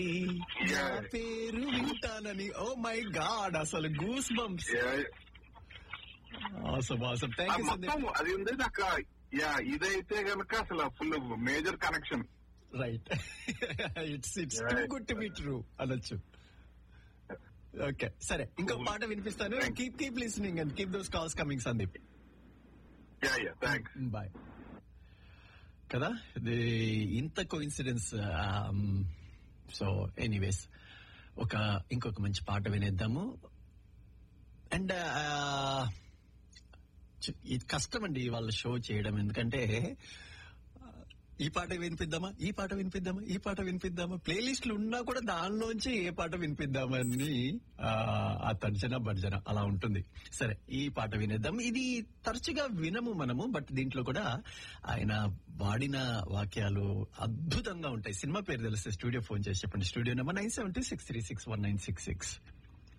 నా Yeah. పేరు వింటానని ఓ మై గాడ్ అసలు goosebumps Yeah. Awesome awesome ఆ థ్యాంక్ యూ సందీప్ మొత్తం అది ఉంది నాకు యా ఇదైతే గనక అసలు full major connection right it's it's Yeah. Too good to be true అనొచ్చు ఓకే సరే ఇంకో Cool. పాట వినిపిస్తాను Thank keep keep listening and keep those calls coming Sandeep yeah yeah thanks bye కదా ఇది ఇంత కోఇన్సిడెన్స్ సో ఎనీవేస్ ఒక ఇంకొక మంచి పాట వినేద్దాము అండ్ ఇది కష్టం అండి వాళ్ళ షో చేయడం ఎందుకంటే ఆ, ఈ పాట వినిపిద్దామా ఈ పాట వినిపిద్దామా ఈ పాట వినిపిద్దామా ప్లేలిస్ట్లు ఉన్నా కూడా దానిలోంచి ఏ పాట వినిపిద్దామని ఆ, ఆ తర్జన భర్జన అలా ఉంటుంది సరే ఈ పాట వినేద్దాం ఇది తరచుగా వినము మనము బట్ దీంట్లో కూడా ఆయన వాడిన వాక్యాలు అద్భుతంగా ఉంటాయి సినిమా పేరు తెలిస్తే స్టూడియో ఫోన్ చేసి చెప్పండి studio number nine seven two six three six one nine six six